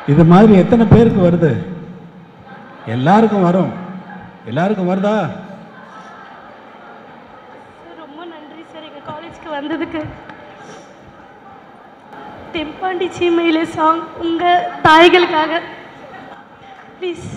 இது மாதிரி எத்தனை பேருக்கு வருது எல்லாருக்கும் வரும் எல்லாருக்கும் வருதா சார் ரொம்ப நன்றி சார் எங்கள் காலேஜ்க்கு வந்ததுக்கு தெம்பாண்டி சீமையிலே சாங் உங்கள் தாய்களுக்காக ப்ளீஸ்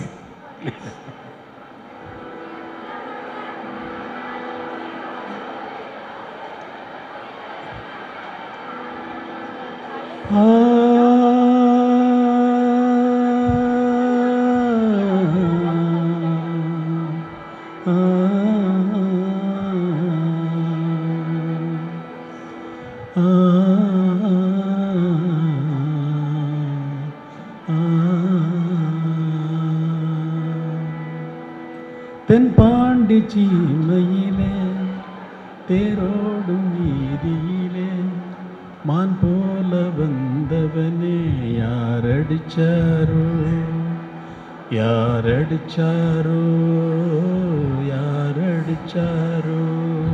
தென்பாண்டி சீமையிலே தேரோடும் வீதியிலே மான் போல வந்தவனே யார் அடிச்சாரோ யார் அடிச்சாரோ யார் அடிச்சாரோ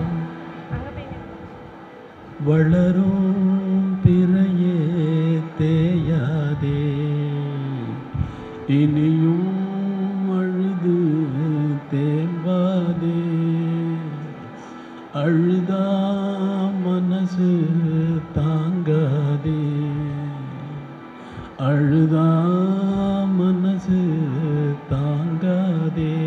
வளரும் பிறையே தேயாதே இனியும் அழுது தேம்பாதே அழுதா மனசு தாங்காதே அழுதா மனசு தாங்காதே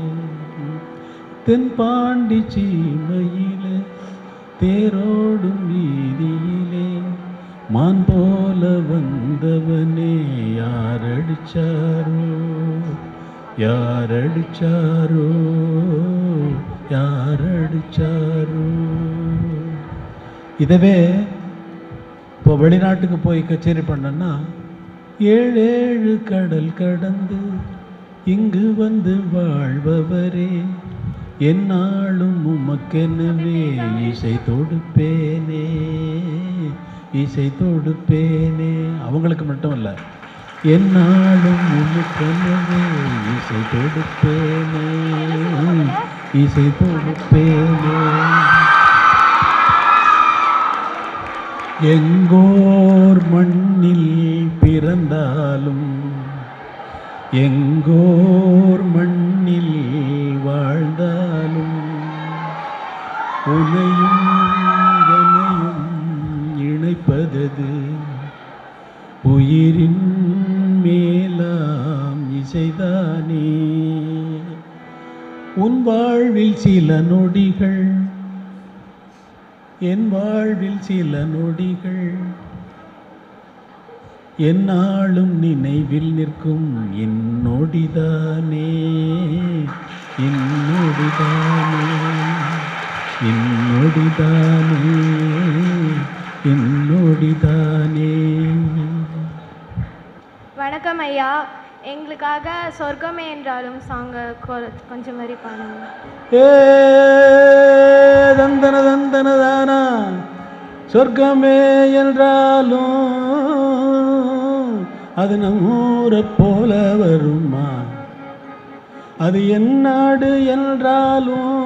தென்பாண்டி சீமையிலே தேரோடும் வீதியிலே மான் போல வந்தவனே யார் அடிச்சாரோ யார் அடிச்சாரோ யார் அடிச்சாரோ இதவே இப்போ வெளிநாட்டுக்கு போய் கச்சேரி பண்ணேன்னா ஏழு ஏழு கடல் கடந்து இங்கு வந்து வாழ்பவரே என்னாலும் உமக்கெனவே இசை தொடுப்பேனே இசை தொடுப்பேனே அவங்களுக்கு மட்டும் இல்லை என்னாலும் உமக்கெனவே இசை தொடுப்பேனே இசை தொடுப்பேனே எங்கோர் மண்ணில் பிறந்தாலும் எங்கோர் மண்ணில் வாழ்ந்தாலும் உனையும் எனையும் இணைப்பதது உயிரின் மேலாம் இசைதானே உன் வாழ்வில் சில நொடிகள் என் வாழ்வில் சில நொடிகள் என்னாலும் நினைவில் நிற்கும் இந்நொடிதானே இந்நொடிதானே இந்நொடிதானே இந்நொடிதானே வணக்கம் ஐயா எங்களுக்காக சொர்க்கமே என்றாலும் சாங்க கொஞ்சம் மாதிரி பாடுங்க ஏ தந்தன தந்தன தானா சொர்க்கமே என்றாலும் அது நம்மூரை போல வருமா அது என் நாடு என்றாலும்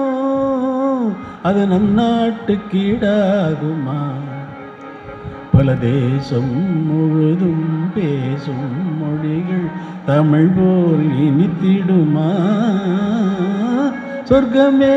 அது நம் நாட்டுக்கீடாகுமா பல தேசம் முழுதும் பேசும் மொழிகள் தமிழ் போல் இனித்திடுமா சொர்க்கமே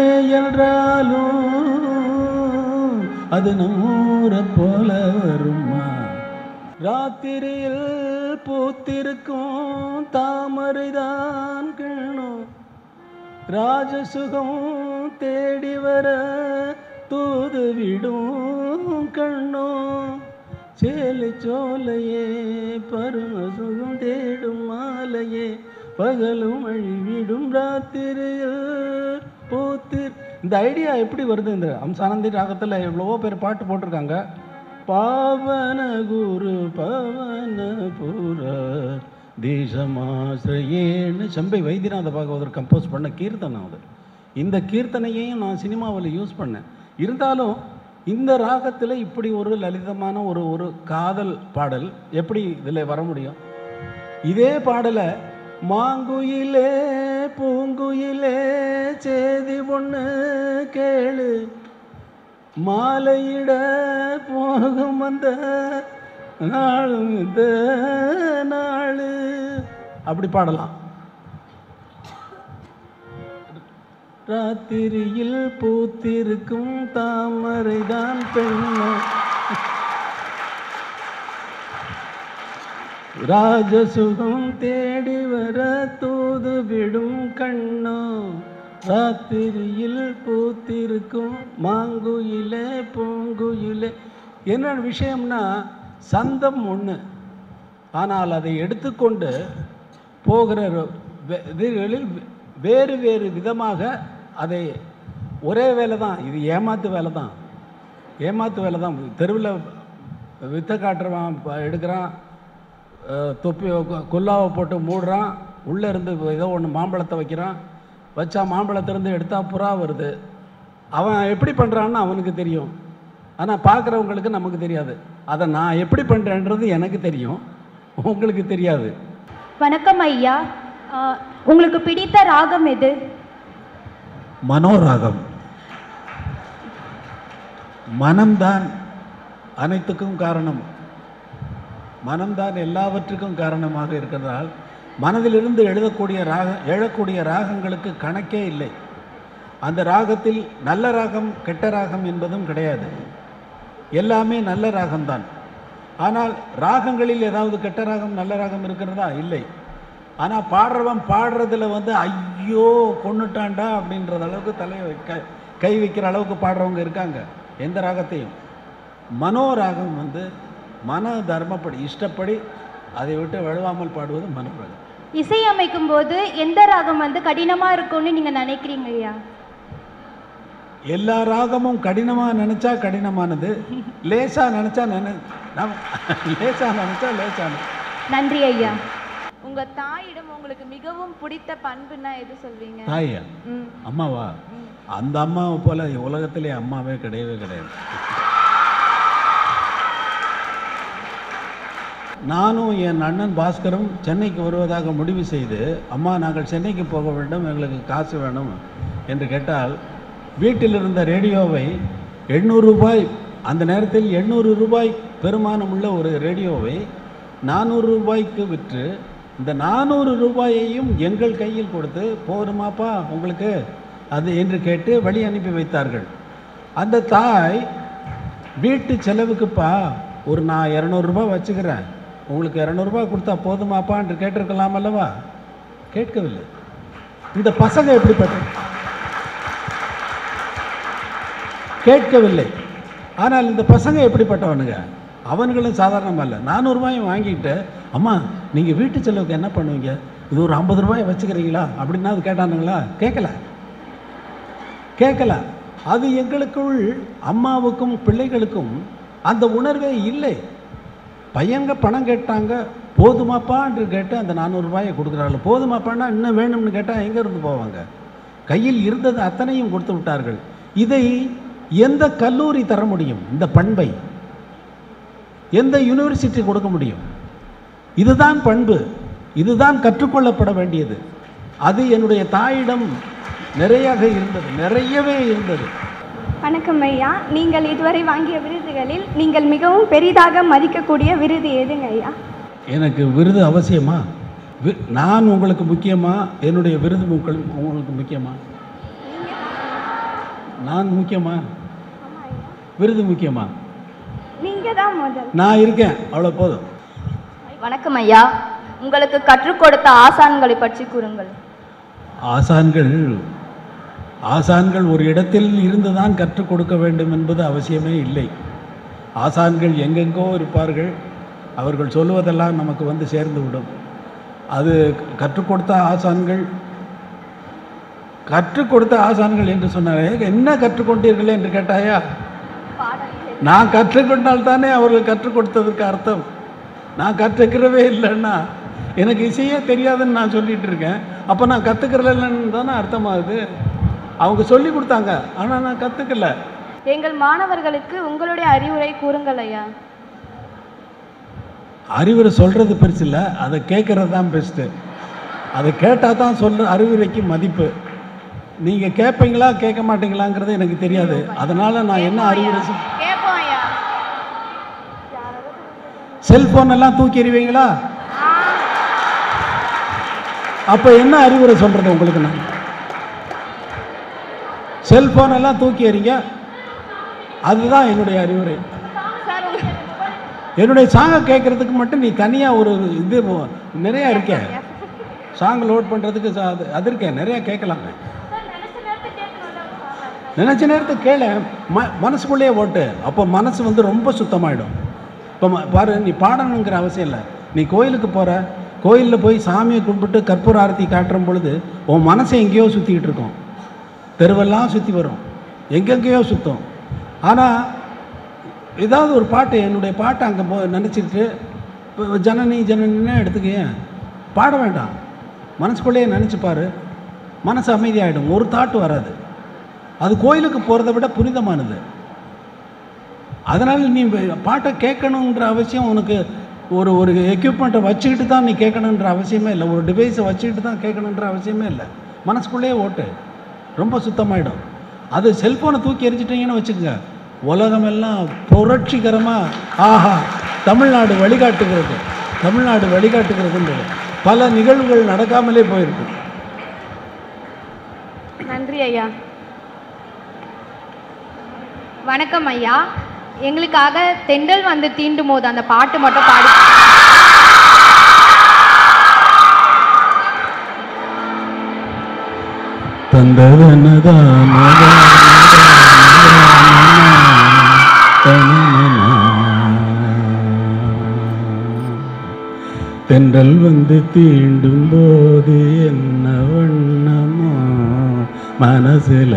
என்றாலும் அது நம்மூரை போல வருமா ராத்திரியில் பூத்திருக்கும் தாமரைதான் கிழணும் ராஜசுகம் தேடி வர தூது விடும் கண்ணோ சேலை சோலையே பரும சுகம் தேடும் மாலையே பகலும் அழிவிடும் ராத்திரியில் பூத்திர் இந்த ஐடியா எப்படி வருது இந்த அம்சானந்தி ராகத்தில் எவ்வளவோ பேர் பாட்டு போட்டிருக்காங்க பாவன குரு பவன புர தேசமாசிரயேன்னு செம்பை வைத்தியநாத பாகவதர் கம்போஸ் பண்ண கீர்த்தனம் அது இந்த கீர்த்தனையையும் நான் சினிமாவில் யூஸ் பண்ணேன் இருந்தாலும் இந்த ராகத்தில் இப்படி ஒரு லலிதமான ஒரு ஒரு காதல் பாடல் எப்படி இதில் வர முடியும் இதே பாடலை மாங்குயிலே பூங்குயிலே சேதி பொண்ணு கேளு மாலையிட போகும் வந்த நாளும் இந்த நாள் அப்படி பாடலாம் ராத்திரியில் பூத்திருக்கும் தாமரைதான் பெண்ணோ ராஜசுகம் தேடி வர தூது விடும் கண்ணோ ராத்திரியில் பூத்திருக்கும் மாங்குயிலே பூங்குயிலே என்ன விஷயம்னா சந்தம் ஒன்று ஆனால் அதை எடுத்துக்கொண்டு போகிற வே- இதுகளில் வேறு வேறு விதமாக அதை ஒரே வேலை தான் இது ஏமாத்து வேலை தான் ஏமாத்து வேலை தான் தெருவில் வித்தை காட்டுறவன் ப- எடுக்கிறான் அஹ், தொப்பி கொ- குல்லாவை போட்டு மூடுறான் உள்ளே இருந்து ஏதோ ஒன்று மாம்பழத்தை வைக்கிறான் வச்சா மாம்பழத்திலேருந்து எடுத்தா புறா வருது அவன் எப்படி பண்ணுறான்னு அவனுக்கு தெரியும் ஆனால் பார்க்குறவங்களுக்கு நமக்கு தெரியாது அதை நான் எப்படி பண்ணுறேன்றது எனக்கு தெரியும் உங்களுக்கு தெரியாது வணக்கம் ஐயா ஆ, உங்களுக்கு பிடித்த ராகம் எது மனோராகம் மனம்தான் அனைத்துக்கும் காரணம் மனம்தான் எல்லாவற்றுக்கும் காரணமாக இருக்கிறதால் மனதிலிருந்து எழுதக்கூடிய ராக எழக்கூடிய ராகங்களுக்கு கணக்கே இல்லை அந்த ராகத்தில் நல்ல ராகம் கெட்ட ராகம் என்பதும் கிடையாது எல்லாமே நல்ல ராகம்தான் ஆனால் ராகங்களில் ஏதாவது கெட்ட ராகம் நல்ல ராகம் இருக்கிறதா இல்லை ஆனால் பாடுறவன் பாடுறதுல வந்து ஐயோ கொன்னுட்டான்டா அப்படின்றது அளவுக்கு தலை வைக்க கை வைக்கிற அளவுக்கு பாடுறவங்க இருக்காங்க எந்த ராகத்தையும் மனோராகம் வந்து மன தர்மப்படி இஷ்டப்படி அதை விட்டு வழுவாமல் பாடுவது மனோராகம் இசையமைக்கும் போது எந்த ராகம் வந்து கடினமா இருக்கும்னு நீங்க நினைக்கிறீங்க ஐயா எல்லா ராகமும் கடினமாக நினச்சா கடினமானது லேசாக நினச்சா நினை நம்ம லேசாக நினச்சா லேசானது நன்றி ஐயா உங்க தாயிடம் உங்களுக்கு மிகவும் பிடித்த பண்புன்னா எது சொல்வீங்க தாயா ம் அம்மாவா அந்த அம்மாவை போல உலகத்திலே அம்மாவே கிடையவே கிடையாது நானும் என் அண்ணன் பாஸ்கரும் சென்னைக்கு வருவதாக முடிவு செய்து அம்மா நாங்கள் சென்னைக்கு போக வேண்டும் எங்களுக்கு காசு வேணும் என்று கேட்டால் வீட்டில் இருந்த ரேடியோவை எண்ணூறு ரூபாய் அந்த நேரத்தில் எண்ணூறு ரூபாய் பெருமானம் உள்ள ஒரு ரேடியோவை நானூறு ரூபாய்க்கு விற்று இந்த நானூறு ரூபாயையும் எங்கள் கையில் கொடுத்து போதுமாப்பா உங்களுக்கு அது என்று கேட்டு வழி அனுப்பி வைத்தார்கள் அந்த தாய் வீட்டு செலவுக்குப்பா ஒரு நான் இரநூறுபா வச்சுக்கிறேன் உங்களுக்கு இரநூறுபா கொடுத்தா போதுமாப்பா என்று கேட்டிருக்கலாம் அல்லவா கேட்கவில்லை இந்த பசங்க எப்படிப்பட்ட கேட்கவில்லை ஆனால் இந்த பசங்க எப்படிப்பட்டவனுங்க அவனுங்களும் சாதாரணம் அல்ல நானூறுபாயும் வாங்கிட்டு அம்மா நீங்கள் வீட்டு செலவுக்கு என்ன பண்ணுவீங்க இது ஒரு ஐம்பது ரூபாய் வச்சுக்கிறீங்களா அப்படின்னா அது கேட்டானுங்களா கேட்கல கேட்கல அது எங்களுக்குள் அம்மாவுக்கும் பிள்ளைகளுக்கும் அந்த உணர்வே இல்லை பையங்க பணம் கேட்டாங்க போதுமாப்பா என்று கேட்டு அந்த நானூறுரூபாயை கொடுக்குறாங்க போதுமாப்பான்னா இன்னும் வேணும்னு கேட்டால் எங்கே இருந்து போவாங்க கையில் இருந்தது அத்தனையும் கொடுத்து விட்டார்கள் இதை எந்த கல்லூரி தர முடியும் இந்த பண்பை எந்த யூனிவர்சிட்டி கொடுக்க முடியும் இதுதான் பண்பு இதுதான் கற்றுக்கொள்ளப்பட வேண்டியது அது என்னுடைய தாயிடம் நிறையாக இருந்தது நிறையவே இருந்தது வணக்கம் ஐயா நீங்கள் இதுவரை வாங்கிய விருதுகளில் நீங்கள் மிகவும் பெரிதாக மதிக்கக்கூடிய விருது எதுங்க ஐயா எனக்கு விருது அவசியமா வி- நான் உங்களுக்கு முக்கியமா என்னுடைய விருது உங்கள் உங்களுக்கு முக்கியமா நான் முக்கியமா விருது முக்கியமா நீங்கள் தான் முதல் நான் இருக்கேன் அவ்வளோ போதும் வணக்கம் ஐயா உங்களுக்கு கற்றுக் கொடுத்த ஆசான்களை பற்றி கூறுங்கள் ஆசான்கள் ஆசான்கள் ஒரு இடத்தில் இருந்து தான் கற்றுக் கொடுக்க வேண்டும் என்பது அவசியமே இல்லை ஆசான்கள் எங்கெங்கோ இருப்பார்கள் அவர்கள் சொல்லுவதெல்லாம் நமக்கு வந்து சேர்ந்து விடும் அது கற்றுக் கொடுத்த ஆசான்கள் கற்றுக் கொடுத்த ஆசான்கள் என்று சொன்னாரே என்ன கற்றுக்கொண்டீர்கள் என்று கேட்டாயா நான் கற்றுக்கொண்டால் தானே அவர்கள் கற்றுக் கொடுத்ததற்கு அர்த்தம் நான் கற்றுக்கிறவே இல்லைன்னா எனக்கு இசையே தெரியாதுன்னு நான் சொல்லிட்டு இருக்கேன் அப்போ நான் கற்றுக்கிறலன்னு தானே அர்த்தமாகுது அவங்க சொல்லி கொடுத்தாங்க ஆனால் நான் கற்றுக்கல எங்கள் மாணவர்களுக்கு உங்களுடைய அறிவுரை கூறுங்கள் ஐயா அறிவுரை சொல்கிறது பெருசு இல்லை அதை கேட்குறது தான் பெஸ்ட்டு அதை கேட்டால் தான் சொல்ற அறிவுரைக்கு மதிப்பு நீங்கள் கேட்பீங்களா கேட்க மாட்டீங்களாங்கிறது எனக்கு தெரியாது அதனால் நான் என்ன அறிவுரை சொல் கேட்போம் ஐயா செல்போன் எல்லாம் தூக்கி எறிவீங்களா அப்போ என்ன அறிவுரை சொல்கிறது உங்களுக்கு நான் செல்போன் எல்லாம் தூக்கி எறிங்க அதுதான் என்னுடைய அறிவுரை என்னுடைய சாங்கை கேட்குறதுக்கு மட்டும் நீ தனியாக ஒரு இது நிறையா இருக்கே சாங் லோட் பண்ணுறதுக்கு அது அது இருக்கே நிறையா கேட்கலாமே நினச்ச நேரத்துக்கு கேள ம மனசுக்குள்ளேயே ஓட்டு அப்போ மனசு வந்து ரொம்ப சுத்தமாயிடும் இப்போ ம- பாரு நீ பாடணுங்கிற அவசியம் இல்லை நீ கோயிலுக்கு போகிற கோயிலில் போய் சாமியை கும்பிட்டு கற்பூர ஆரத்தி காட்டுற பொழுது உன் மனசை எங்கேயோ சுற்றிக்கிட்டு இருக்கும் தெருவெல்லாம் சுற்றி வரும் எங்கெங்கேயோ சுற்றும் ஆனால் ஏதாவது ஒரு பாட்டு என்னுடைய பாட்டை அங்கே போ நினச்சிட்டு இப்போ ஜனனி ஜனனின்னு எடுத்துக்கேன் பாட வேண்டாம் மனசுக்குள்ளேயே நினச்சி பாரு மனசு அமைதியாகிடும் ஒரு தாட்டு வராது அது கோயிலுக்கு போகிறத விட புனிதமானது அதனால் நீ வே- பாட்டை கேட்கணுன்ற அவசியம் உனக்கு ஒரு ஒரு எக்யூப்மெண்ட்டை வச்சுக்கிட்டு தான் நீ கேட்கணுன்ற அவசியமே இல்லை ஒரு டிவைஸை வச்சுக்கிட்டு தான் கேட்கணுன்ற அவசியமே இல்லை மனசுக்குள்ளேயே ஓட்டு ரொம்ப சுத்தமாயிடும் அது செல்ஃபோனை தூக்கி எரிஞ்சிட்டிங்கன்னு வச்சுக்கோங்க உலகமெல்லாம் புரட்சிகரமாக ஆஹா தமிழ்நாடு வழிகாட்டுகிறது தமிழ்நாடு வழிகாட்டுகிறதுன்றது பல நிகழ்வுகள் நடக்காமலே போயிருக்கு நன்றி ஐயா வணக்கம் ஐயா எங்களுக்காக தெண்டல் வந்து தீண்டும் போது அந்த பாட்டு மட்டும் பாடி தென்றல் வந்து தீண்டும் போது என்ன வண்ணமோ மனசுல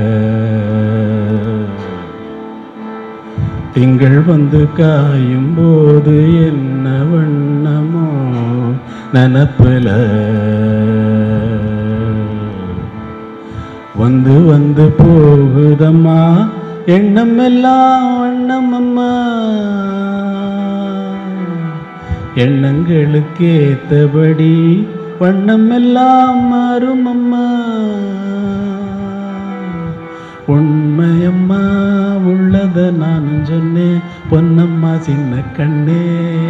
திங்கள் வந்து காயும் போது என்ன வண்ணமோ நினப்புல வந்து வந்து போகுதம்மா எண்ணம் எல்லாம் வண்ணம் அம்மா எண்ணங்களுக்கு ஏத்தபடி வண்ணம் எல்லாம் மாறும் அம்மா உண்மையம்மா உள்ளத நானும் சொன்னேன் பொன்னம்மா சின்ன கண்ணே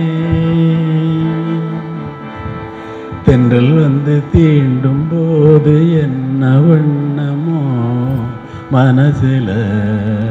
தென்றல் வந்து தீண்டும் போது என்ன வண்ணமோ மனசுல